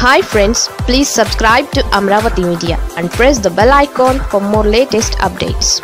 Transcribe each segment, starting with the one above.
hi friends please subscribe to Amaravati media and press the bell icon for more latest updates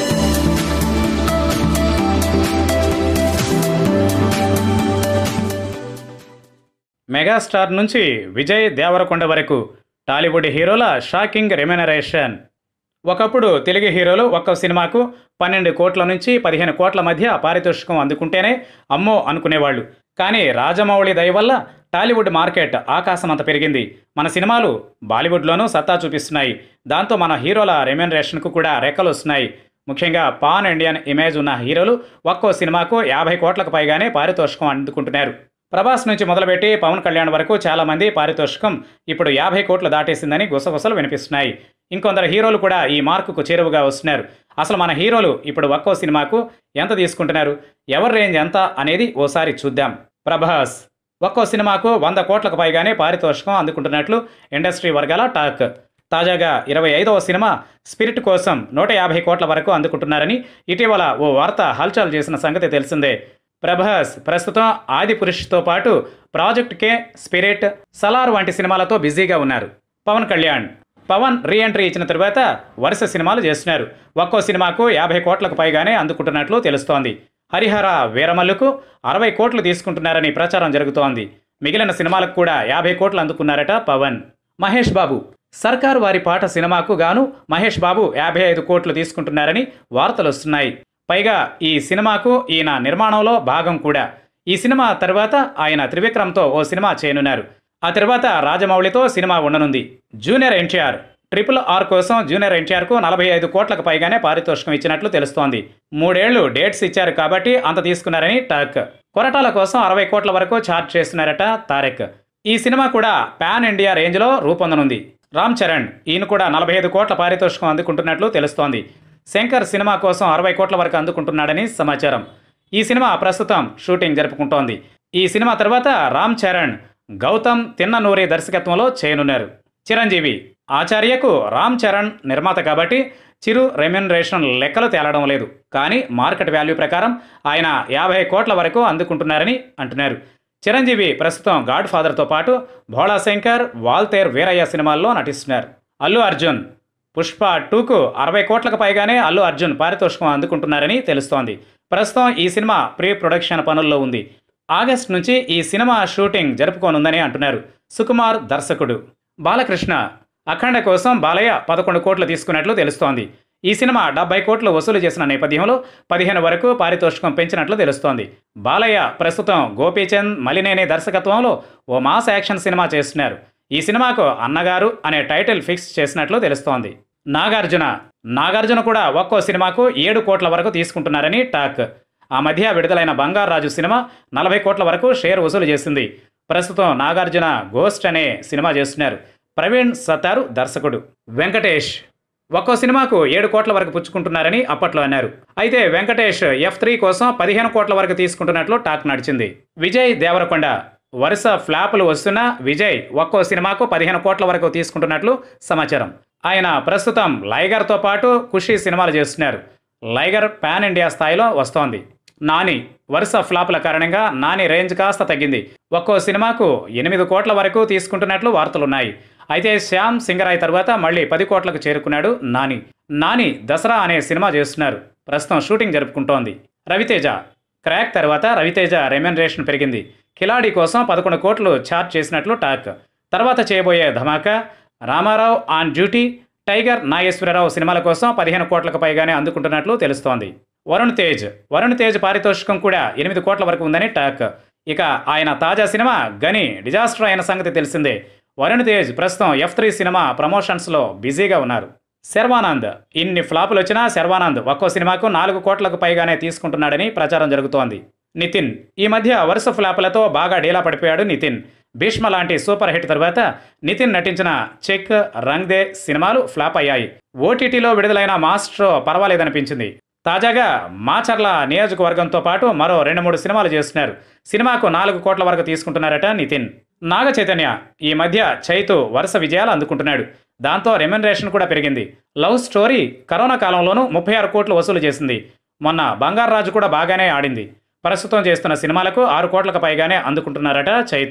megastar నుంచి విజయ్ దేవరకొండ వరకు టాలీవుడ్ హీరోల shocking remuneration ఒకప్పుడు తెలుగు హీరోలు ఒక్క సినిమాకు పన్నెండు కోట్ల నుంచి పదిహేను కోట్ల మధ్య పారితోషికం అందుకుంటేనే అమ్మో అనుకునేవాళ్ళు కానీ రాజమౌళి దయ వల్ల టాలీవుడ్ మార్కెట్ ఆకాశమంత పెరిగింది మన సినిమాలు బాలీవుడ్లోనూ సత్తా చూపిస్తున్నాయి దాంతో మన హీరోల రెమ్యునరేషన్కు కూడా రెక్కలు వస్తున్నాయి ముఖ్యంగా పాన్ ఇండియన్ ఇమేజ్ ఉన్న హీరోలు ఒక్కో సినిమాకు యాభై కోట్లకు పైగానే పారితోషికం అందుకుంటున్నారు ప్రభాస్ నుంచి మొదలుపెట్టి పవన్ కళ్యాణ్ వరకు చాలా మంది పారితోషికం ఇప్పుడు యాభై కోట్లు దాటేసిందని గుసగుసలు వినిపిస్తున్నాయి ఇంకొందరు హీరోలు కూడా ఈ మార్కుకు చేరువుగా వస్తున్నారు అసలు మన హీరోలు ఇప్పుడు ఒక్కో సినిమాకు ఎంత తీసుకుంటున్నారు ఎవరి రేంజ్ ఎంత అనేది ఓసారి చూద్దాం ప్రభాస్ ఒక్కో సినిమాకు వంద కోట్లకు పైగానే పారితోషికం అందుకుంటున్నట్లు ఇండస్ట్రీ వర్గాల టాక్ తాజాగా ఇరవై ఐదవ సినిమా స్పిరిట్ కోసం నూట యాభై కోట్ల వరకు అందుకుంటున్నారని ఇటీవల ఓ వార్త హల్చల్ చేసిన సంగతి తెలిసిందే ప్రభాస్ ప్రస్తుతం ఆది పురుష్తో పాటు ప్రాజెక్ట్ కే స్పిరిట్ సలార్ వంటి సినిమాలతో బిజీగా ఉన్నారు పవన్ కళ్యాణ్ పవన్ రీ ఎంట్రీ ఇచ్చిన తరువాత వరుస సినిమాలు చేస్తున్నారు ఒక్కో సినిమాకు యాభై కోట్లకు పైగానే అందుకుంటున్నట్లు తెలుస్తోంది హరిహర వీరమల్లుకు అరవై కోట్లు తీసుకుంటున్నారని ప్రచారం జరుగుతోంది మిగిలిన సినిమాలకు కూడా యాభై కోట్లు అందుకున్నారట పవన్ మహేష్ బాబు సర్కారు వారి పాట సినిమాకు గాను మహేష్ బాబు యాభై ఐదు కోట్లు తీసుకుంటున్నారని వార్తలు వస్తున్నాయి పైగా ఈ సినిమాకు ఈయన నిర్మాణంలో భాగం కూడా ఈ సినిమా తర్వాత ఆయన త్రివిక్రమ్తో ఓ సినిమా చేయనున్నారు ఆ తర్వాత రాజమౌళితో సినిమా ఉండనుంది జూనియర్ ఎన్టీఆర్ ట్రిపుల్ ఆర్ కోసం జూనియర్ ఎన్టీఆర్కు నలభై ఐదు కోట్లకు పైగానే పారితోషికం ఇచ్చినట్లు తెలుస్తోంది మూడేళ్లు డేట్స్ ఇచ్చారు కాబట్టి అంత తీసుకున్నారని టాక్ కొరటాల కోసం అరవై కోట్ల వరకు ఛార్జ్ చేస్తున్నారట తారెక్ ఈ సినిమా కూడా పాన్ ఇండియా రేంజ్లో రూపొందనుంది రామ్ చరణ్ ఈయన కూడా నలభై ఐదు కోట్ల పారితోషికం అందుకుంటున్నట్లు తెలుస్తోంది శంకర్ సినిమా కోసం అరవై కోట్ల వరకు అందుకుంటున్నాడని సమాచారం ఈ సినిమా ప్రస్తుతం షూటింగ్ జరుపుకుంటోంది ఈ సినిమా తర్వాత రామ్ చరణ్ గౌతమ్ తిన్ననూరి దర్శకత్వంలో చేయనున్నారు చిరంజీవి ఆచార్యకు రామ్ చరణ్ నిర్మాత కాబట్టి చిరు రెమ్యునరేషన్ లెక్కలు తేలడం లేదు కానీ మార్కెట్ వాల్యూ ప్రకారం ఆయన యాభై కోట్ల వరకు అందుకుంటున్నారని అంటున్నారు చిరంజీవి ప్రస్తుతం గాడ్ ఫాదర్తో పాటు భోళా శంకర్ వాల్తేర్ వీరయ్య సినిమాల్లో నటిస్తున్నారు అల్లు అర్జున్ పుష్ప టూకు అరవై కోట్లకు పైగానే అల్లు అర్జున్ పారితోషికం అందుకుంటున్నారని తెలుస్తోంది ప్రస్తుతం ఈ సినిమా ప్రీ ప్రొడక్షన్ పనుల్లో ఉంది ఆగస్ట్ నుంచి ఈ సినిమా షూటింగ్ జరుపుకోనుందని అంటున్నారు సుకుమార్ దర్శకుడు బాలకృష్ణ అఖండ కోసం బాలయ్య పదకొండు కోట్లు తీసుకున్నట్లు తెలుస్తోంది ఈ సినిమా డెబ్బై కోట్లు వసూలు చేసిన నేపథ్యంలో పదిహేను వరకు పారితోషికం పెంచినట్లు తెలుస్తోంది బాలయ్య ప్రస్తుతం గోపీచంద్ మలినేని దర్శకత్వంలో ఓ మాస్ యాక్షన్ సినిమా చేస్తున్నారు ఈ సినిమాకు అన్నగారు అనే టైటిల్ ఫిక్స్ చేసినట్లు తెలుస్తోంది నాగార్జున నాగార్జున కూడా ఒక్కో సినిమాకు ఏడు కోట్ల వరకు తీసుకుంటున్నారని టాక్ ఆ మధ్య విడుదలైన బంగారాజు సినిమా నలభై కోట్ల వరకు షేర్ వసూలు చేసింది ప్రస్తుతం నాగార్జున గోస్ట్ అనే సినిమా చేస్తున్నారు ప్రవీణ్ సతారు దర్శకుడు వెంకటేష్ ఒక్కో సినిమాకు ఏడు కోట్ల వరకు పుచ్చుకుంటున్నారని అప్పట్లో అన్నారు అయితే వెంకటేష్ ఎఫ్ త్రీ కోసం పదిహేను కోట్ల వరకు తీసుకుంటున్నట్లు టాక్ నడిచింది విజయ్ దేవరకొండ వరుస ఫ్లాపులు వస్తున్నా విజయ్ ఒక్కో సినిమాకు పదిహేను కోట్ల వరకు తీసుకుంటున్నట్లు సమాచారం ఆయన ప్రస్తుతం లైగర్తో పాటు ఖుషి సినిమాలు చేస్తున్నారు లైగర్ పాన్ ఇండియా స్థాయిలో వస్తోంది నాని వరుస ఫ్లాపుల కారణంగా నాని రేంజ్ కాస్త తగ్గింది ఒక్కో సినిమాకు ఎనిమిది కోట్ల వరకు తీసుకుంటున్నట్లు వార్తలున్నాయి అయితే శ్యామ్ సింగరాయ్ తర్వాత మళ్ళీ పది కోట్లకు చేరుకున్నాడు నాని నాని దసరా అనే సినిమా చేస్తున్నారు ప్రస్తుతం షూటింగ్ జరుపుకుంటోంది రవితేజ క్రాక్ తర్వాత రవితేజ రెమ్యునరేషన్ పెరిగింది కిలాడి కోసం పదకొండు కోట్లు ఛార్జ్ చేసినట్లు టాక్ తర్వాత చేయబోయే ధమాకా రామారావు ఆన్ డ్యూటీ టైగర్ నాగేశ్వరరావు సినిమాల కోసం పదిహేను కోట్లకు పైగానే అందుకుంటున్నట్లు తెలుస్తోంది వరుణ్ తేజ్ వరుణ్ తేజ్ పారితోషికం కూడా ఎనిమిది కోట్ల వరకు ఉందని టాక్ ఇక ఆయన తాజా సినిమా గని డిజాస్టర్ అయిన సంగతి తెలిసిందే వరుణ్ తేజ్ ప్రస్తుతం ఎఫ్ త్రీ సినిమా ప్రమోషన్స్లో బిజీగా ఉన్నారు శర్వానంద్ ఇన్ని ఫ్లాపులు వచ్చినా శర్వానంద్ ఒక్కో సినిమాకు నాలుగు కోట్లకు పైగానే తీసుకుంటున్నాడని ప్రచారం జరుగుతోంది నితిన్ ఈ మధ్య వరుస ఫ్లాపులతో బాగా డీలా పడిపోయాడు నితిన్ భీష్మ లాంటి సూపర్ హిట్ తర్వాత నితిన్ నటించిన చెక్ రంగ్ దే సినిమాలు ఫ్లాప్ అయ్యాయి ఓటీటీలో విడుదలైన మాస్టర్ పర్వాలేదనిపించింది తాజాగా మాచర్ల నియోజకవర్గంతో పాటు మరో రెండు మూడు సినిమాలు చేస్తున్నారు సినిమాకు నాలుగు కోట్ల వరకు తీసుకుంటున్నారట నితిన్ నాగ చైతన్య ఈ మధ్య చైతు వరుస విజయాలు అందుకుంటున్నాడు దాంతో రెమ్యునరేషన్ కూడా పెరిగింది లవ్ స్టోరీ కరోనా కాలంలోనూ ముప్పై ఆరు కోట్లు వసూలు చేసింది మొన్న బంగారాజు కూడా బాగానే ఆడింది ప్రస్తుతం చేస్తున్న సినిమాలకు ఆరు కోట్లకు పైగానే అందుకుంటున్నారట చైతు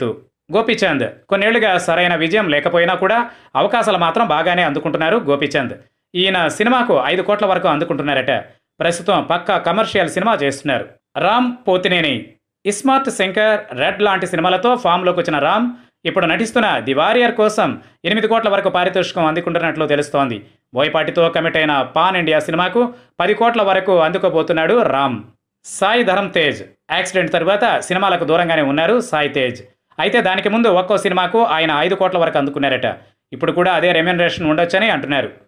గోపీచంద్ కొన్నేళ్లుగా సరైన విజయం లేకపోయినా కూడా అవకాశాలు మాత్రం బాగానే అందుకుంటున్నారు గోపీచంద్ ఈయన సినిమాకు ఐదు కోట్ల వరకు అందుకుంటున్నారట ప్రస్తుతం పక్కా కమర్షియల్ సినిమా చేస్తున్నారు రామ్ పోతినేని ఇస్మార్ట్ శంకర్ రెడ్ లాంటి సినిమాలతో ఫామ్లోకి వచ్చిన రామ్ ఇప్పుడు నటిస్తున్న ది వారియర్ కోసం ఎనిమిది కోట్ల వరకు పారితోషికం అందుకుంటున్నట్లు తెలుస్తోంది బోయపాటితో కమిట్ అయిన పాన్ ఇండియా సినిమాకు పది కోట్ల వరకు అందుకోబోతున్నాడు రామ్ సాయి ధరమ్ తేజ్ యాక్సిడెంట్ తరువాత సినిమాలకు దూరంగానే ఉన్నారు సాయి తేజ్ అయితే దానికి ముందు ఒక్కో సినిమాకు ఆయన ఐదు కోట్ల వరకు అందుకున్నారట ఇప్పుడు కూడా అదే రెమ్యూనరేషన్ ఉండొచ్చని అంటున్నారు